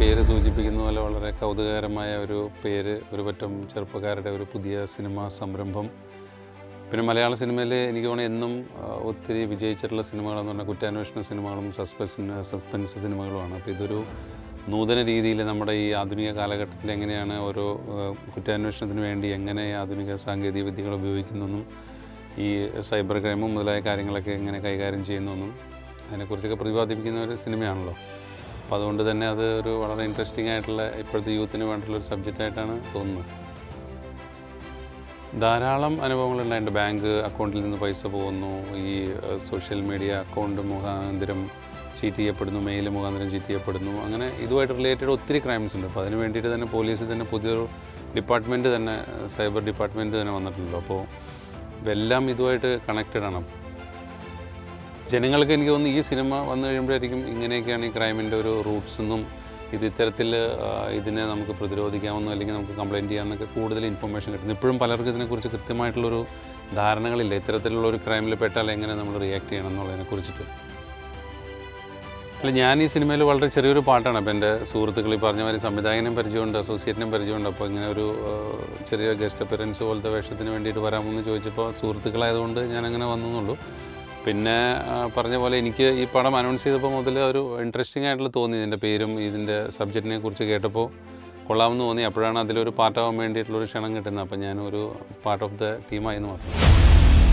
പേര് സൂചിപ്പിക്കുന്ന പോലെ വളരെ കൗതുകകരമായ ഒരു പേര് ഒരു പറ്റം ചെറുപ്പക്കാരുടെ ഒരു പുതിയ സിനിമാ സംരംഭം പിന്നെ മലയാള സിനിമയിൽ എനിക്ക് തോന്നുന്നു എന്നും ആ, ഒത്തിരി വിജയിച്ചിട്ടുള്ള സിനിമകളെന്ന് പറഞ്ഞാൽ കുറ്റാന്വേഷണ സിനിമകളും സസ്പെൻസ് സസ്പെൻസ് സിനിമകളുമാണ് അപ്പോൾ ഇതൊരു നൂതന രീതിയിൽ നമ്മുടെ ഈ ആധുനിക കാലഘട്ടത്തിൽ എങ്ങനെയാണ് ഓരോ ആ, കുറ്റാന്വേഷണത്തിന് വേണ്ടി എങ്ങനെ ആധുനിക സാങ്കേതിക വിദ്യകൾ ഉപയോഗിക്കുന്നതെന്നും ഈ സൈബർ ക്രൈമും മുതലായ കാര്യങ്ങളൊക്കെ എങ്ങനെ കൈകാര്യം ചെയ്യുന്നതെന്നും അതിനെക്കുറിച്ചൊക്കെ പ്രതിപാദിപ്പിക്കുന്ന ഒരു സിനിമയാണല്ലോ അപ്പോൾ അതുകൊണ്ട് തന്നെ അത് ഒരു വളരെ ഇൻട്രസ്റ്റിംഗ് ആയിട്ടുള്ള ഇപ്പോഴത്തെ യൂത്തിന് വേണ്ടിയിട്ടുള്ള ഒരു സബ്ജക്റ്റായിട്ടാണ് തോന്നുന്നത് ധാരാളം അനുഭവങ്ങളുണ്ടായിട്ടുണ്ട് ബാങ്ക് അക്കൗണ്ടിൽ നിന്ന് പൈസ പോകുന്നു ഈ ഏഹ്, സോഷ്യൽ മീഡിയ അക്കൗണ്ട് മുഖാന്തരം ചീറ്റ് ചെയ്യപ്പെടുന്നു മെയിൽ മുഖാന്തരം ചീറ്റ് ചെയ്യപ്പെടുന്നു അങ്ങനെ ഇതുമായിട്ട് റിലേറ്റഡ് ഒത്തിരി ക്രൈംസ് ഉണ്ട് അപ്പോൾ അതിന് വേണ്ടിയിട്ട് തന്നെ പോലീസിൽ തന്നെ പുതിയൊരു ഡിപ്പാർട്ട്മെൻറ്റ് തന്നെ ഏഹ്, സൈബർ ഡിപ്പാർട്ട്മെൻറ്റ് തന്നെ വന്നിട്ടുണ്ടല്ലോ അപ്പോൾ ഇതെല്ലാം ഇതുമായിട്ട് കണക്റ്റഡ് ആണ് ജനങ്ങൾക്ക് എനിക്ക് തോന്നുന്നു ഈ സിനിമ വന്നു കഴിയുമ്പോഴായിരിക്കും ഇങ്ങനെയൊക്കെയാണ് ഈ ക്രൈമിൻ്റെ ഒരു റൂട്ട്സ് എന്നും ഇത് ഇത്തരത്തിൽ ആ, ഇതിനെ നമുക്ക് പ്രതിരോധിക്കാമെന്നോ അല്ലെങ്കിൽ നമുക്ക് കംപ്ലയിൻറ്റ് ചെയ്യാമെന്നൊക്കെ കൂടുതൽ ഇൻഫർമേഷൻ കിട്ടുന്നു ഇപ്പോഴും പലർക്കും ഇതിനെക്കുറിച്ച് കൃത്യമായിട്ടുള്ളൊരു ധാരണകളില്ല ഇത്തരത്തിലുള്ള ഒരു ക്രൈമിൽ പെട്ടാൽ എങ്ങനെ നമ്മൾ റിയാക്ട് ചെയ്യണം എന്നുള്ളതിനെ കുറിച്ചിട്ട് അല്ല ഞാൻ ഈ സിനിമയിൽ വളരെ ചെറിയൊരു പാട്ടാണ് അപ്പോൾ എൻ്റെ സുഹൃത്തുക്കൾ ഈ പറഞ്ഞ മാതിരി സംവിധായകനും പരിചയമുണ്ട് അസോസിയേറ്റിനും പരിചയമുണ്ട് അപ്പോൾ ഇങ്ങനെ ഒരു ആ, ചെറിയ ഗസ്റ്റ് അപ്പിയറൻസ് പോലത്തെ വേഷത്തിന് വേണ്ടിയിട്ട് വരാമെന്ന് ചോദിച്ചപ്പോൾ സുഹൃത്തുക്കളായതുകൊണ്ട് ഞാനങ്ങനെ വന്നെന്നുള്ളൂ പിന്നെ ആ, പറഞ്ഞ പോലെ എനിക്ക് ഈ പടം അനൗൺസ് ചെയ്തപ്പോൾ മുതൽ ഒരു ഇൻട്രസ്റ്റിംഗ് ആയിട്ടുള്ള തോന്നി ഇതിൻ്റെ പേരും ഇതിൻ്റെ സബ്ജക്റ്റിനെ കുറിച്ച് കേട്ടപ്പോൾ കൊള്ളാമെന്ന് തോന്നി അപ്പോഴാണ് അതിലൊരു പാർട്ടാവാൻ വേണ്ടിയിട്ടുള്ളൊരു ക്ഷണം കിട്ടുന്നത് അപ്പോൾ ഞാനൊരു പാർട്ട് ഓഫ് ദ ടീമായെന്ന് മാത്രം